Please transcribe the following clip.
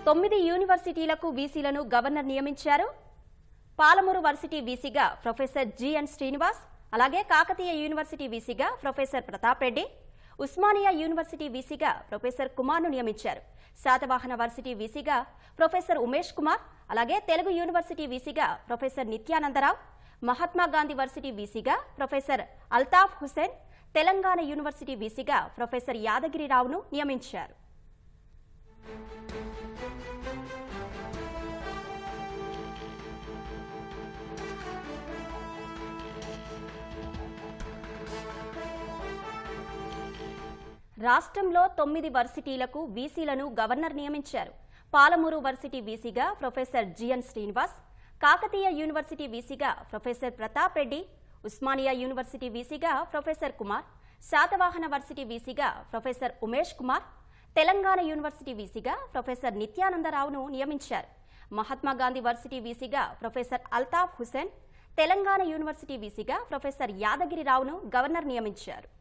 తొమ్మిది యూనివర్సిటీలకు వీసీలను గవర్నర్ నియమించారు పాలమూరు వర్సిటీ వీసీగా ప్రొఫెసర్ జిఎన్ శ్రీనివాస్ అలాగే కాకతీయ యూనివర్సిటీ వీసీగా ప్రొఫెసర్ ప్రతాప్ రెడ్డి ఉస్మానియా యూనివర్సిటీ వీసీగా ప్రొఫెసర్ కుమార్ను నియమించారు శాతవాహన వర్సిటీ వీసీగా ప్రొఫెసర్ ఉమేష్ కుమార్ అలాగే తెలుగు యూనివర్సిటీ వీసీగా ప్రొఫెసర్ నిత్యానందరావు మహాత్మా గాంధీ వర్సిటీ వీసీగా ప్రొఫెసర్ అల్తాఫ్ హుసేన్ తెలంగాణ యూనివర్సిటీ వీసీగా ప్రొఫెసర్ యాదగిరిరావును నియమించారు రాష్ట్రంలో తొమ్మిది వర్సిటీలకు వీసీలను గవర్నర్ నియమించారు పాలమూరు వర్సిటీ వీసీగా professor G N Srinivas Kakatiya university వీసీగా ప్రొఫెసర్ ప్రతాప్ రెడ్డి ఉస్మానియా యూనివర్సిటీ వీసీగా ప్రొఫెసర్ కుమార్ శాతవాహన వర్సిటీ వీసీగా ప్రొఫెసర్ ఉమేష్ కుమార్ తెలంగాణ యూనివర్సిటీ వీసీగా ప్రొఫెసర్ నిత్యానందరావును నియమించారు మహాత్మా గాంధీ వర్సిటీ వీసీగా ప్రొఫెసర్ అల్తాఫ్ హుసేన్ తెలంగాణ యూనివర్సిటీ వీసీగా ప్రొఫెసర్ యాదగిరిరావును గవర్నర్ నియమించారు